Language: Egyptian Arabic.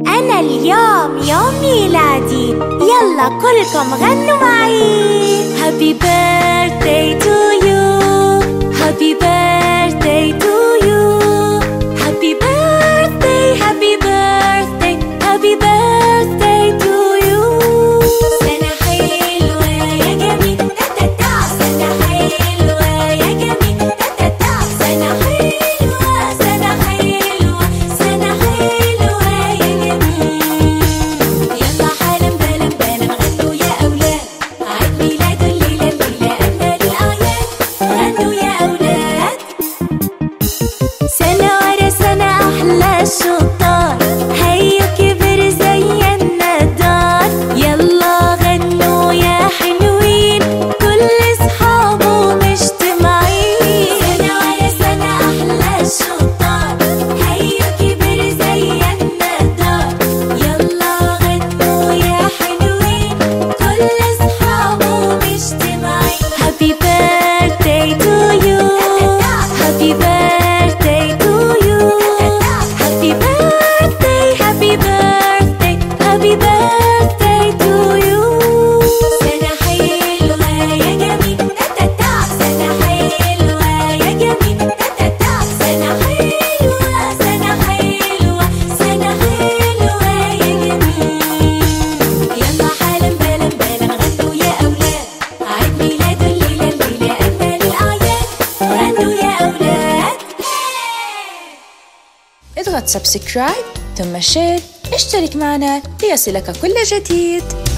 أنا اليوم يوم ميلادي يلا كلكم غنوا معي Happy birthday to you Happy birthday to you Happy birthday Happy birthday Happy birthday to you سنة حلوة يا جميل تا تا تا سنة حلوة يا جميل تا تا تا سنة حلوة سنة حلوة سنة حلوة يا جميل يلا حالا بالا بالا غنوا يا أولاد عيد ميلاد الليلة الليلة أجمل الأعياد غنوا يا أولاد سنة ورا سنة أحلى الشطار هيا كبر زي الندار يلا غنوا يا حلوين كل صحابه مجتمعين سنة ورا سنة أحلى الشطار هيا كبر زي الندار يلا غنوا يا حلوين كل صحابه مجتمعين Happy birthday to you Happy birthday to you Happy birthday Happy birthday Happy birthday to you سنة حلوة يا جميل تا تا تا سنة حلوة يا جميل تا تا تا سنة حلوة سنة حلوة سنة حلوة يا جميل يلا حالا بالا بالا غنوا يا أولاد عيد ميلاد الليلة الليلة أجمل الأعياد غنوا يا أولاد اضغط سبسكرايب ثم شير اشترك معنا ليصلك كل جديد